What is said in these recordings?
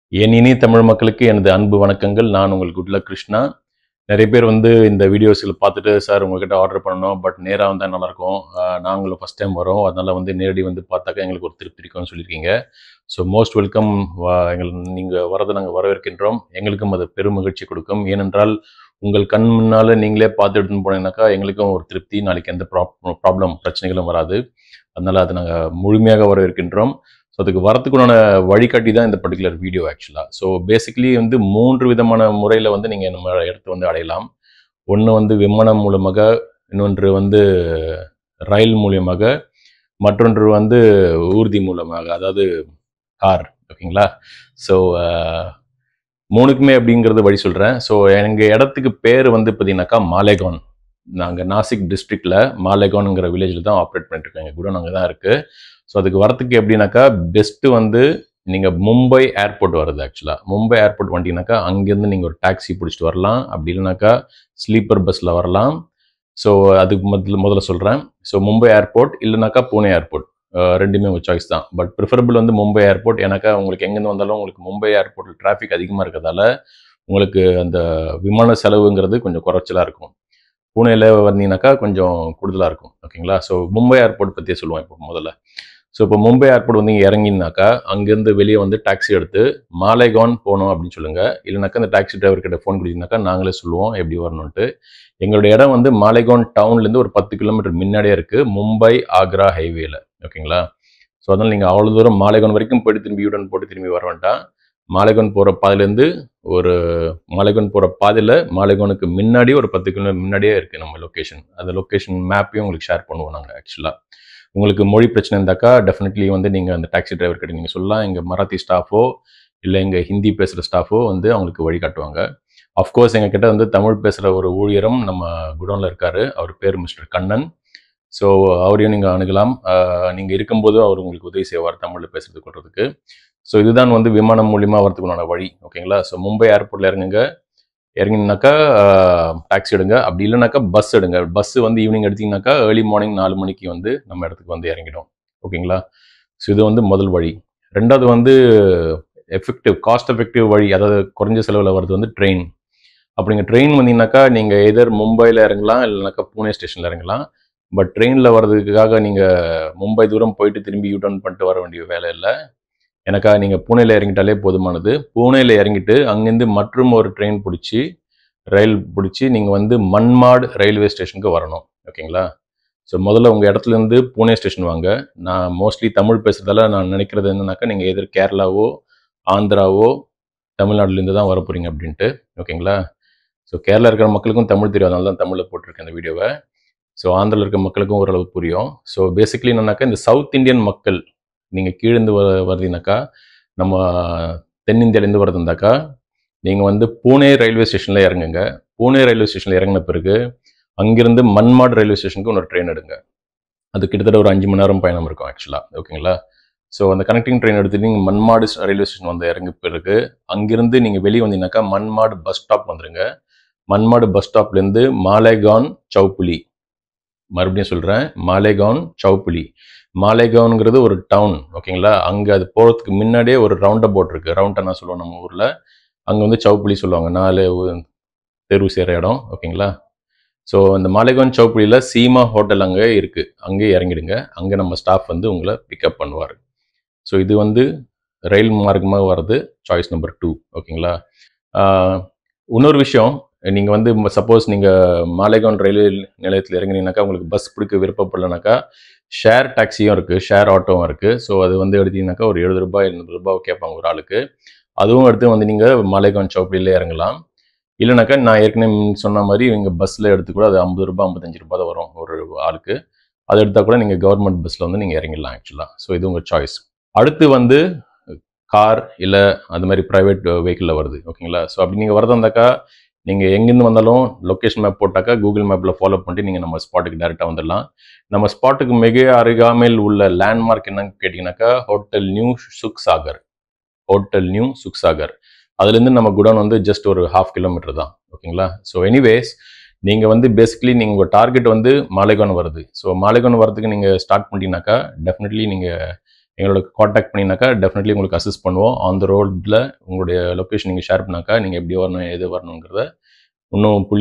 என் இனிய தமிழ் மக்களுக்கு எனது அன்பு வணக்கங்கள் நான் உங்கள் குட்ல கிருஷ்ணா நிறைய பேர் வந்து இந்த வீடியோஸில் பார்த்துட்டு சார் உங்ககிட்ட ஆர்டர் பண்ணணும் பட் நேராக வந்தால் நல்லாயிருக்கும் ஆஹ் நாங்களும் ஃபஸ்ட் டைம் வரோம் அதனால் வந்து நேரடி வந்து பார்த்தாக்கா எங்களுக்கு ஒரு திருப்தி இருக்கும்னு சொல்லியிருக்கீங்க ஸோ மோஸ்ட் வெல்கம் எங்கள் நீங்கள் வரதை நாங்கள் வரவேற்கின்றோம் எங்களுக்கும் அது பெரும் மகிழ்ச்சி கொடுக்கும் ஏனென்றால் உங்கள் கண் முன்னால் நீங்களே பார்த்து எடுத்துன்னு போனீங்கன்னாக்கா எங்களுக்கும் ஒரு திருப்தி நாளைக்கு எந்த ப்ராப்ளம் பிரச்சனைகளும் வராது அதனால் அதை நாங்கள் முழுமையாக வரவேற்கின்றோம் ஸோ அதுக்கு வரத்துக்குண்டான வழிகாட்டி தான் இந்த பர்டிகுலர் வீடியோ ஆக்சுவலாக ஸோ பேசிக்கலி வந்து மூன்று விதமான முறையில் வந்து நீங்கள் நம்ம இடத்த வந்து அடையலாம் ஒன்று வந்து விமானம் மூலமாக இன்னொன்று வந்து ரயில் மூலியமாக மற்றொன்று வந்து ஊர்தி மூலமாக அதாவது கார் ஓகேங்களா ஸோ மூணுக்குமே அப்படிங்கிறது வழி சொல்கிறேன் ஸோ எங்கள் இடத்துக்கு பேர் வந்து பார்த்தீங்கன்னாக்கா மாலேகான் நாங்கள் நாசிக் டிஸ்ட்ரிக்டில் மாலேகான்ங்கிற வில்லேஜில் தான் ஆப்ரேட் பண்ணிட்டு இருக்கோம் எங்கள் கூட நாங்கள் தான் இருக்குது ஸோ அதுக்கு வரத்துக்கு எப்படின்னாக்கா பெஸ்ட்டு வந்து நீங்கள் மும்பை ஏர்போர்ட் வருது ஆக்சுவலாக மும்பை ஏர்போர்ட் வந்துட்டீங்கன்னாக்கா அங்கேருந்து நீங்கள் ஒரு டாக்ஸி பிடிச்சிட்டு வரலாம் அப்படி இல்லைனாக்கா ஸ்லீப்பர் பஸ்ஸில் வரலாம் ஸோ அதுக்கு முதல்ல முதல்ல சொல்கிறேன் ஸோ மும்பை ஏர்போர்ட் இல்லைனாக்கா பூனே ஏர்போர்ட் ரெண்டுமே ஒரு சாய்ஸ் தான் பட் ப்ரிஃபரபிள் வந்து மும்பை ஏர்போர்ட் ஏன்னாக்கா உங்களுக்கு எங்கேருந்து வந்தாலும் உங்களுக்கு மும்பை ஏர்போர்ட்டில் டிராஃபிக் அதிகமாக இருக்கிறதால உங்களுக்கு அந்த விமான செலவுங்கிறது கொஞ்சம் குறைச்சலாக இருக்கும் பூனேல வந்தீங்கன்னாக்கா கொஞ்சம் கூடுதலாக இருக்கும் ஓகேங்களா ஸோ மும்பை ஏர்போர்ட் பற்றியே சொல்லுவோம் இப்போ முதல்ல ஸோ இப்போ மும்பை ஏர்போர்ட் வந்து இங்கே இறங்கினாக்கா அங்கேருந்து வெளியே வந்து டாக்ஸி எடுத்து மாலேகான் போகணும் அப்படின்னு சொல்லுங்க இல்லைனாக்கா அந்த டாக்ஸி டிரைவர் கிட்ட ஃபோன் கொடுத்தீங்கன்னாக்கா நாங்களே சொல்லுவோம் எப்படி வரணும்ட்டு எங்களுடைய இடம் வந்து மாலேகான் டவுன்லேருந்து ஒரு பத்து கிலோமீட்டர் முன்னாடியே இருக்குது மும்பை ஆக்ரா ஹைவேல ஓகேங்களா ஸோ அதனால் நீங்கள் அவ்வளோ தூரம் மாலேகான் வரைக்கும் போயிட்டு திரும்பி யூடன் போட்டு திரும்பி வர வேண்டாம் மாலேகான் போகிற பாதையிலேருந்து ஒரு மாலேகான் போகிற பாதையில் மாலேகானுக்கு முன்னாடி ஒரு பத்து கிலோமீட்டர் முன்னாடியே இருக்குது நம்ம லொக்கேஷன் அந்த லொக்கேஷன் மேப்பையும் உங்களுக்கு ஷேர் பண்ணுவோம் நாங்கள் ஆக்சுவலாக உங்களுக்கு மொழி பிரச்சனை இருந்தாக்கா டெஃபினெட்லி வந்து நீங்கள் அந்த டாக்ஸி டிரைவர் கிட்ட நீங்கள் சொல்லலாம் எங்கள் மராத்தி ஸ்டாஃபோ இல்லை எங்கள் ஹிந்தி பேசுகிற ஸ்டாஃபோ வந்து அவங்களுக்கு வழி காட்டுவாங்க அஃப்கோர்ஸ் எங்கள் கிட்ட வந்து தமிழ் பேசுகிற ஒரு ஊழியரும் நம்ம குடோனில் இருக்கார் அவர் பேர் மிஸ்டர் கண்ணன் ஸோ அவரையும் நீங்கள் அணுகலாம் நீங்கள் இருக்கும்போது அவர் உங்களுக்கு உதவி செய்வார் தமிழில் பேசுறது கொள்றதுக்கு ஸோ இதுதான் வந்து விமானம் மூலியமாக வரதுக்குண்டான வழி ஓகேங்களா ஸோ மும்பை ஏர்போர்ட்டில் இறங்குங்க இறங்கினாக்கா டாக்ஸி எடுங்க அப்படி இல்லைனாக்கா பஸ் எடுங்க பஸ் வந்து ஈவினிங் எடுத்தீங்கன்னாக்கா ஏர்லி மார்னிங் நாலு மணிக்கு வந்து நம்ம இடத்துக்கு வந்து இறங்கிடும் ஓகேங்களா ஸோ இது வந்து முதல் வழி ரெண்டாவது வந்து எஃபெக்டிவ் காஸ்ட் எஃபெக்டிவ் வழி அதாவது குறைஞ்ச செலவில் வர்றது வந்து ட்ரெயின் அப்படிங்க ட்ரெயின் வந்தீங்கன்னாக்கா நீங்கள் எதர் மும்பையில் இறங்கலாம் இல்லைனாக்கா பூனே ஸ்டேஷனில் இறங்கலாம் பட் ட்ரெயினில் வர்றதுக்காக நீங்கள் மும்பை தூரம் போயிட்டு திரும்பி யூ டர்ன் பண்ணிட்டு வர வேண்டிய வேலை இல்லை எனக்கா நீங்கள் பூனேல இறங்கிட்டாலே போதுமானது பூனேல இறங்கிட்டு அங்கேருந்து மற்றும் ஒரு ட்ரெயின் பிடிச்சி ரயில் பிடிச்சி நீங்கள் வந்து மன்மாட் ரயில்வே ஸ்டேஷனுக்கு வரணும் ஓகேங்களா ஸோ முதல்ல உங்கள் இடத்துலேருந்து பூனே ஸ்டேஷன் வாங்க நான் மோஸ்ட்லி தமிழ் பேசுகிறதால நான் நினைக்கிறது என்னன்னாக்கா நீங்கள் எதிர் கேரளாவோ ஆந்திராவோ தமிழ்நாடுலேருந்து தான் வர போகிறீங்க அப்படின்ட்டு ஓகேங்களா ஸோ கேரளா இருக்கிற மக்களுக்கும் தமிழ் தெரியும் அதனால தான் தமிழில் போட்டிருக்கேன் இந்த வீடியோவை ஸோ ஆந்திராவில் இருக்க மக்களுக்கும் ஓரளவு புரியும் ஸோ பேசிக்கலி என்னன்னாக்கா இந்த சவுத் இந்தியன் மக்கள் நீங்கள் கீழேருந்து வ வருதுனாக்கா நம்ம தென்னிந்தியாவிலேருந்து வருதுந்தாக்கா நீங்கள் வந்து பூனே ரயில்வே ஸ்டேஷனில் இறங்குங்க பூனே ரயில்வே ஸ்டேஷனில் இறங்கின பிறகு அங்கிருந்து மன்மாட் ரயில்வே ஸ்டேஷனுக்கு இன்னொரு ட்ரெயின் எடுங்க அது கிட்டத்தட்ட ஒரு அஞ்சு மணி நேரம் பயணம் இருக்கும் ஆக்சுவலாக ஓகேங்களா ஸோ அந்த கனெக்டிங் ட்ரெயின் எடுத்துட்டு நீங்கள் மன்மாடு ரயில்வே ஸ்டேஷன் வந்து இறங்க பிறகு அங்கிருந்து நீங்கள் வெளியே வந்தீங்கன்னாக்கா மன்மாடு பஸ் ஸ்டாப் வந்துருங்க மன்மாடு பஸ் ஸ்டாப்லேருந்து மாலேகான் சௌப்புலி மறுபடியும் சொல்கிறேன் மாலேகான் சௌப்புலி மாலேகான்ங்கிறது ஒரு டவுன் ஓகேங்களா அங்கே அது போகிறதுக்கு முன்னாடியே ஒரு ரவுண்ட் அபவுட் இருக்குது ரவுண்ட் என்ன சொல்லுவோம் நம்ம ஊரில் அங்கே வந்து சௌப்புலி சொல்லுவாங்க நாலு தெருவு சேர இடம் ஓகேங்களா ஸோ அந்த மாலேகான் சௌப்புலியில் சீமா ஹோட்டல் அங்கே இருக்குது அங்கே இறங்கிடுங்க அங்கே நம்ம ஸ்டாஃப் வந்து உங்களை பிக்கப் பண்ணுவார் ஸோ இது வந்து ரயில் மார்க்கமாக வர்றது சாய்ஸ் நம்பர் டூ ஓகேங்களா இன்னொரு விஷயம் நீங்கள் வந்து சப்போஸ் நீங்கள் மாலேகான் ரயில்வே நிலையத்தில் இறங்குனீங்கனாக்கா உங்களுக்கு பஸ் பிடிக்க விருப்பப்படலைனாக்கா ஷேர் டாக்ஸியும் இருக்குது ஷேர் ஆட்டோவும் இருக்குது ஸோ அது வந்து எடுத்தீங்கன்னாக்கா ஒரு எழுபது ரூபாய் எண்பது ரூபாய் கேட்பாங்க ஒரு ஆளுக்கு அதுவும் எடுத்து வந்து நீங்கள் மாலேகான் சௌப்படியில் இறங்கலாம் இல்லைனாக்கா நான் ஏற்கனவே சொன்ன மாதிரி நீங்கள் பஸ்ஸில் எடுத்து கூட அது ஐம்பது ரூபாய் ஐம்பத்தஞ்சு ரூபாய் தான் வரும் ஒரு ஆளுக்கு அதை எடுத்தால் கூட நீங்கள் கவர்மெண்ட் பஸ்ஸில் வந்து நீங்கள் இறங்கிடலாம் ஆக்சுவலாக ஸோ இது உங்கள் சாய்ஸ் அடுத்து வந்து கார் இல்லை அந்த மாதிரி ப்ரைவேட் வெஹிக்கிளில் வருது ஓகேங்களா ஸோ அப்படி நீங்கள் வரதா இருந்தாக்கா நீங்கள் எங்கேருந்து வந்தாலும் லொக்கேஷன் மேப் போட்டாக்கா கூகுள் மேப்பில் ஃபாலோ பண்ணிட்டு நீங்கள் நம்ம ஸ்பாட்டுக்கு டேரெக்டாக வந்துடலாம் நம்ம ஸ்பாட்டுக்கு மிக அருகாமையில் உள்ள லேண்ட்மார்க் என்னன்னு கேட்டிங்கனாக்கா hotel new Sukh Sagar hotel new Sukh Sagar அதுலேருந்து நம்ம குடோன் வந்து ஜஸ்ட் ஒரு ஹாஃப் கிலோமீட்டர் தான் ஓகேங்களா ஸோ எனிவேஸ் நீங்கள் வந்து பேசிக்கலி நீங்கள் உங்கள் டார்கெட் வந்து மாலேகான் வருது ஸோ மாலேகான் வரதுக்கு நீங்கள் ஸ்டார்ட் பண்ணிட்டீங்கனாக்கா டெஃபினெட்லி நீங்கள் எங்களோட காண்டாக்ட் பண்ணினாக்கா டெஃபினெட்லி உங்களுக்கு அசிஸ்ட் பண்ணுவோம் ஆன் த ரோடில் உங்களுடைய லொக்கேஷன் நீங்கள் ஷேர் பண்ணாக்கா நீங்கள் எப்படி வரணும் எது வரணுங்கிறத இன்னும் புள்ளி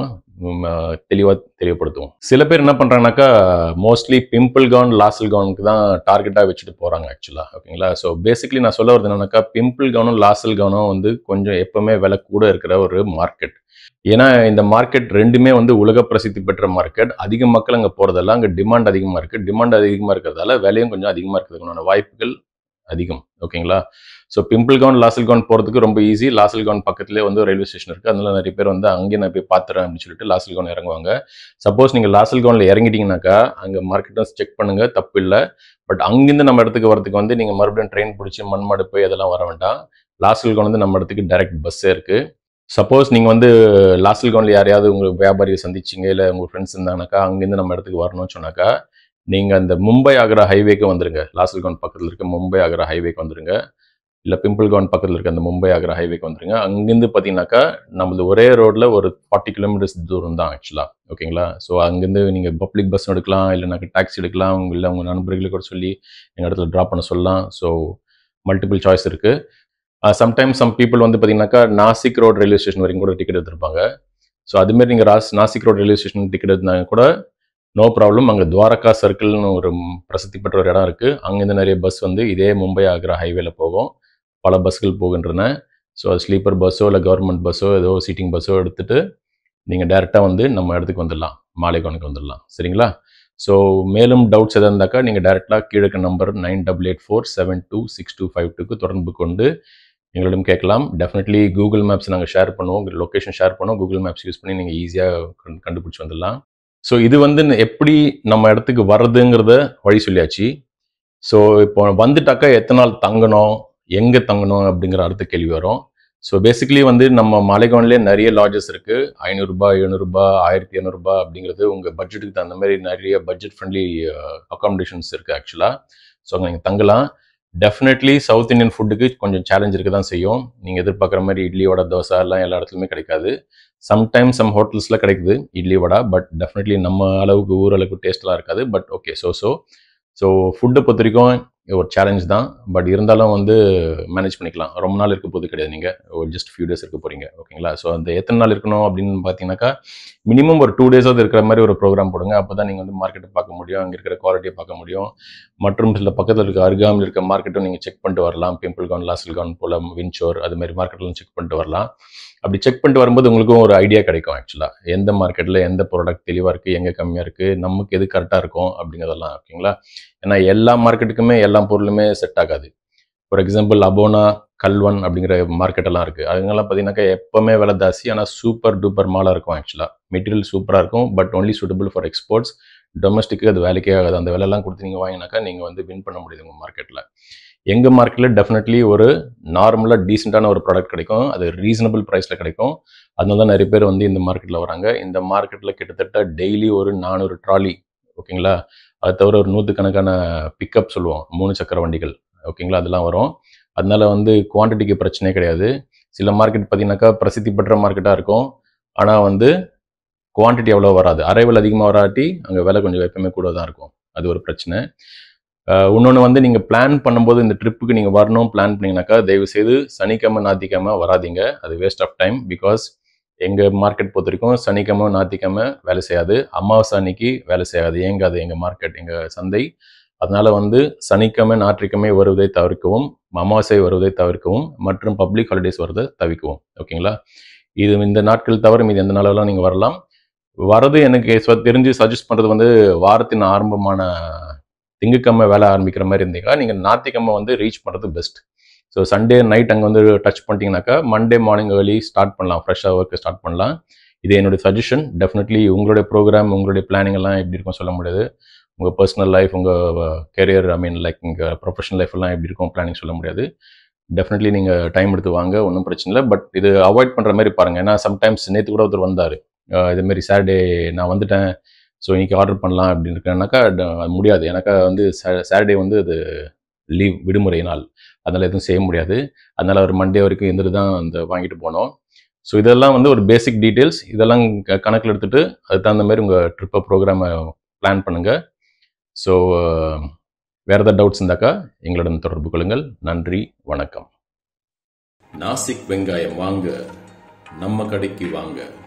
விவரமாக தெளிவாக தெரியப்படுத்துவோம் சில பேர் என்ன பண்ணுறாங்கனாக்கா மோஸ்ட்லி பிம்பிள் கவுன் லாசல் கவுனுக்கு தான் டார்கெட்டாக வச்சுட்டு போகிறாங்க ஆக்சுவலாக ஓகேங்களா ஸோ பேசிக்லி நான் சொல்ல வரது என்னன்னாக்கா பிம்பிள் கவுனும் லாசல் கவுனும் வந்து கொஞ்சம் எப்பவுமே விலை கூட இருக்கிற ஒரு மார்க்கெட் ஏன்னா இந்த மார்க்கெட் ரெண்டுமே வந்து உலக பிரசித்தி பெற்ற மார்க்கெட் அதிக மக்கள் அங்கே போகிறதெல்லாம் அங்கே டிமாண்ட் அதிகமாக இருக்குது டிமாண்ட் அதிகமாக இருக்கிறதால விலையும் கொஞ்சம் அதிகமாக இருக்கிறதுக்கான வாய்ப்புகள் அதிகம் ஓகேங்களா so Pimpalgaon Lasalgaon போகிறதுக்கு ரொம்ப ஈஸி லாசல் கவுன் பக்கத்துலேயே வந்து ரயில்வே ஸ்டேஷன் இருக்குது அதனால நிறைய பேர் வந்து அங்கே நான் போய் பார்த்துறேன் அப்படின்னு சொல்லிட்டு லாசல் கவுன் இறங்குவாங்க சப்போஸ் நீங்கள் லாசல் கவுனில் இறங்கிட்டீங்கனாக்கா அங்கே மார்க்கெட்டும் செக் பண்ணுங்கள் தப்பு இல்லை பட் அங்கேருந்து நம்ம இடத்துக்கு வரதுக்கு வந்து நீங்கள் மறுபடியும் ட்ரெயின் பிடிச்சி மண்மாடு போய் அதெல்லாம் வர வேண்டாம் லாசல் கவுன் வந்து நம்ம இடத்துக்கு டைரக்ட் பஸ்ஸே இருக்குது சப்போஸ் நீங்கள் வந்து லாசல் கவுனில் யாரையாவது உங்கள் வியாபாரியை சந்திச்சிங்க இல்லை உங்கள் ஃப்ரெண்ட்ஸ் இருந்தாங்கனாக்கா அங்கேருந்து நம்ம இடத்துக்கு வரணும்னு சொன்னாக்கா நீங்கள் அந்த மும்பை ஆகிற ஹைவேக்கு வந்துருங்க லாசல் கவுன் பக்கத்தில் இருக்க மும்பை ஆகிற ஹைவேக்கு வந்துருங்க இல்லை பிம்பிள் கவுன் பக்கத்தில் இருக்க அந்த மும்பை ஆகிற ஹைவேக்கு வந்துருங்க அங்கேருந்து பார்த்தீங்கன்னாக்கா நம்மளது ஒரே ரோட்டில் ஒரு ஃபார்ட்டி கிலோமீட்டர்ஸ் தூரம் தான் ஆக்சுவலாக ஓகேங்களா ஸோ அங்கேருந்து நீங்கள் பப்ளிக் பஸ் எடுக்கலாம் இல்லைனாக்கா டாக்ஸி எடுக்கலாம் உங்க இல்லை உங்கள் நண்பர்களுக்கு கூட சொல்லி எங்கள் இடத்துல ட்ராப் பண்ண சொல்லலாம் ஸோ மல்டிபிள் சாய்ஸ் இருக்குது சம்டைம்ஸ் சம் பீப்புள் வந்து பார்த்தீங்கன்னாக்கா நாசிக் ரோட் ரயில்வே ஸ்டேஷன் வரைக்கும் கூட டிக்கெட் எடுத்திருப்பாங்க ஸோ அதுமாரி நீங்கள் ராஸ் Nashik road railway station ticket எடுத்தாங்க கூட நோ ப்ராப்ளம் அங்கே துவாரகா சர்க்கிள்னு ஒரு பிரசித்தி பெற்ற ஒரு இடம் இருக்குது அங்கேருந்து நிறைய பஸ் வந்து இதே மும்பை ஆகிற ஹைவேல போகும் பல பஸ்கள் போகின்றன ஸோ அது ஸ்லீப்பர் பஸ்ஸோ இல்லை கவர்மெண்ட் பஸ்ஸோ ஏதோ சீட்டிங் பஸ்ஸோ எடுத்துகிட்டு நீங்கள் டேரெக்டாக வந்து நம்ம இடத்துக்கு வந்துடலாம் மாலைக்கோனுக்கு வந்துடலாம் சரிங்களா ஸோ மேலும் டவுட்ஸ் எதாவது இருந்தாக்கா நீங்கள் டேரெக்டாக கீழே number nine double eight four seven two six two five டூக்கு தொடர்பு கொண்டு எங்களிடம் கேட்கலாம் டெஃபினெட்லி கூகுள் மேப்ஸ் நாங்கள் ஷேர் பண்ணுவோம் உங்கள் லொக்கேஷன் ஷேர் பண்ணுவோம் கூகுள் மேப்ஸ் யூஸ் பண்ணி நீங்கள் ஈஸியாக கண்டுபிடிச்சி வந்துடலாம் ஸோ இது வந்து எப்படி நம்ம இடத்துக்கு வர்றதுங்கிறத வழி சொல்லியாச்சு ஸோ இப்போ வந்துட்டாக்கா எத்தனை நாள் தங்கணும் எங்கே தங்கணும் அப்படிங்கிற அடுத்த கேள்வி வரும் ஸோ பேசிக்கலி வந்து நம்ம மாலைகவுன்லேயே நிறைய லாட்ஜஸ் இருக்குது ஐநூறுரூபா எழுநூறுபா ஆயிரத்தி இரநூறுபா அப்படிங்கிறது உங்கள் பட்ஜெட்டுக்கு தகுந்த மாதிரி நிறைய பட்ஜெட் ஃப்ரெண்ட்லி அக்காமடேஷன்ஸ் இருக்குது ஆக்சுவலாக ஸோ அங்கே நீங்கள் தங்கலாம் டெஃபினெட்லி சவுத் இந்தியன் ஃபுட்டுக்கு கொஞ்சம் சேலஞ்ச் இருக்க தான் செய்யும் நீங்கள் எதிர்பார்க்குற மாதிரி இட்லி வடை தோசை எல்லாம் எல்லா இடத்துலையுமே கிடைக்காது சம்டைம் சம் ஹோட்டல்ஸில் கிடைக்குது இட்லி வடை பட் டெஃபினெட்லி நம்ம அளவுக்கு ஊர் அளவுக்கு டேஸ்ட்லாம் இருக்காது but okay so so so ஃபுட்டை பொறுத்த வரைக்கும் ஒரு சேலஞ்ச் தான் பட் இருந்தாலும் வந்து மேனேஜ் பண்ணிக்கலாம் ரொம்ப நாள் இருக்க போது கிடையாது நீங்கள் ஒரு ஜஸ்ட் ஃபியூ டேஸ் இருக்க போகிறீங்க ஓகேங்களா ஸோ அந்த எத்தனை நாள் இருக்கணும் அப்படின்னு பார்த்தீங்கன்னாக்கா மினிமம் ஒரு டூ டேஸாவது இருக்கிற மாதிரி ஒரு ப்ரோக்ராம் போடுங்க அப்போ தான் நீங்கள் வந்து மார்க்கெட்டை பார்க்க முடியும் அங்கே இருக்கிற குவாலிட்டியை பார்க்க முடியும் மற்றும் சில பக்கத்தில் இருக்க அருகாமல் இருக்க மார்க்கெட்டும் நீங்கள் செக் பண்ணிட்டு வரலாம் பிம்பிள் கவுன் லாசல் கவுன் போல வின்ச்சோர் அது மாதிரி மார்க்கெட்லாம் செக் பண்ணிட்டு வரலாம் அப்படி செக் பண்ணிட்டு வரும்போது உங்களுக்கும் ஒரு ஐடியா கிடைக்கும் ஆக்சுவலாக எந்த மார்க்கெட்டில் எந்த ப்ராடக்ட் தெளிவாக இருக்குது எங்கே கம்மியாக இருக்குது நமக்கு எது கரெக்டாக இருக்கும் அப்படிங்கிறதெல்லாம் ஓகேங்களா ஏன்னா எல்லா மார்க்கெட்டுக்குமே எல்லா பொருளுமே செட் ஆகாது ஃபார் எக்ஸாம்பிள் அபோனா கல்வன் அப்படிங்கிற மார்க்கெட் எல்லாம் இருக்குது அதுங்கெல்லாம் பார்த்தீங்கன்னாக்கா எப்போவுமே விலை ஜாஸ்தி ஆனால் சூப்பர் டூப்பர் மாலாக இருக்கும் ஆக்சுவலாக மெட்டீரியல் சூப்பராக இருக்கும் but only suitable for exports டொமஸ்டிக்கு அது வேலைக்கே ஆகாது அந்த விலைலாம் கொடுத்து நீங்கள் வாங்கினாக்கா நீங்கள் வந்து வின் பண்ண முடியுது உங்கள் மார்க்கெட்டில் எங்கள் மார்க்கெட்டில் டெஃபினெட்லி ஒரு நார்மலாக டீசெண்டான ஒரு ப்ராடக்ட் கிடைக்கும் அது ரீசனபிள் ப்ரைஸில் கிடைக்கும் அதனால தான் நிறைய பேர் வந்து இந்த மார்க்கெட்டில் வராங்க இந்த மார்க்கெட்டில் கிட்டத்தட்ட டெய்லி ஒரு நானூறு ட்ராலி ஓகேங்களா அது தவிர ஒரு நூற்றுக்கணக்கான பிக்கப் சொல்லுவோம் மூணு சக்கர வண்டிகள் ஓகேங்களா அதெல்லாம் வரும் அதனால வந்து குவான்டிட்டிக்கு பிரச்சனையே கிடையாது சில மார்க்கெட் பார்த்தீங்கன்னாக்கா பிரசித்தி பெற்ற மார்க்கெட்டாக இருக்கும் ஆனால் வந்து குவான்டிட்டி அவ்வளோ வராது அரைவல் அதிகமாக வராட்டி அங்கே விலை கொஞ்சம் எப்பவுமே கூட தான் இருக்கும் அது ஒரு பிரச்சனை இன்னொன்று வந்து நீங்கள் பிளான் பண்ணும்போது இந்த ட்ரிப்புக்கு நீங்கள் வரணும் பிளான் பண்ணிங்கனாக்கா தயவு செய்து சனிக்கிழமை ஞாத்திக்கிழமை வராதிங்க அது வேஸ்ட் ஆஃப் டைம் பிகாஸ் எங்கள் மார்க்கெட் பொறுத்த வரைக்கும் சனிக்கிழமை ஞாத்திக்கிழமை வேலை செய்யாது அமாவாசை அன்னைக்கு வேலை செய்யாது ஏங்காது எங்கள் மார்க்கெட் எங்கள் சந்தை அதனால வந்து சனிக்கிழமை ஞாயிற்றுக்கிழமை வருவதை தவிர்க்கவும் அமாவாசை வருவதை தவிர்க்கவும் மற்றும் பப்ளிக் ஹாலிடேஸ் வருவதை தவிர்க்கவும் ஓகேங்களா இது இந்த நாட்கள் தவிர மீது எந்த நாளெல்லாம் நீங்கள் வரலாம் வரது எனக்கு சொ- தெரிஞ்சு சஜஸ்ட் பண்ணுறது வந்து வாரத்தின் ஆரம்பமான திங்கக்கிழமை வேலை ஆரம்பிக்கிற மாதிரி இருந்தீங்கன்னா நீங்கள் ஞாயிற்றுக்கிழமை வந்து ரீச் பண்ணுறது பெஸ்ட் ஸோ சண்டே நைட் அங்கே வந்து டச் பண்ணிட்டீங்கன்னாக்கா மண்டே மார்னிங் ஏர்லி ஸ்டார்ட் பண்ணலாம் ஃப்ரெஷ்ஷாக ஒர்க்கு ஸ்டார்ட் பண்ணலாம் இது என்னுடைய சஜஷன் டெஃபினெட்லி உங்களுடைய ப்ரோக்ராம் உங்களுடைய பிளானிங் எல்லாம் எப்படி இருக்கும் சொல்ல முடியாது உங்கள் பர்சனல் லைஃப் உங்கள் கெரியர் ஐ மீன் லைக் உங்கள் ப்ரொஃபஷனல் லைஃப் எல்லாம் எப்படி இருக்கும் பிளானிங் சொல்ல முடியாது டெஃபினெட்லி நீங்கள் டைம் எடுத்து வாங்க ஒன்றும் பிரச்சனை இல்லை பட் இது அவாய்ட் பண்ணுற மாதிரி பாருங்கள் ஏன்னா சம்டைம்ஸ் நேற்று கூட ஒருத்தர் வந்தார் இதுமாரி சாட்டர்டே நான் வந்துட்டேன் ஸோ இன்னைக்கு ஆர்டர் பண்ணலாம் அப்படின்னு இருக்கேன்னாக்கா ட- முடியாது எனக்கு வந்து சாட்டர்டே வந்து அது லீவ் விடுமுறை நாள் அதனால் எதுவும் செய்ய முடியாது அதனால் ஒரு மண்டே வரைக்கும் இருந்துட்டு தான் அந்த வாங்கிட்டு போனோம் ஸோ இதெல்லாம் வந்து ஒரு பேசிக் டீட்டெயில்ஸ் இதெல்லாம் க- கணக்கில் எடுத்துட்டு அதுக்கு தகுந்த மாதிரி உங்கள் ட்ரிப்பை ப்ரோக்ராமை பிளான் பண்ணுங்கள் ஸோ வேறு ஏதாவது டவுட்ஸ் இருந்தாக்கா எங்களுடன் தொடர்பு கொள்ளுங்கள் நன்றி வணக்கம் நாசிக் வெங்காயம் வாங்க நம்ம கடைக்கு வாங்க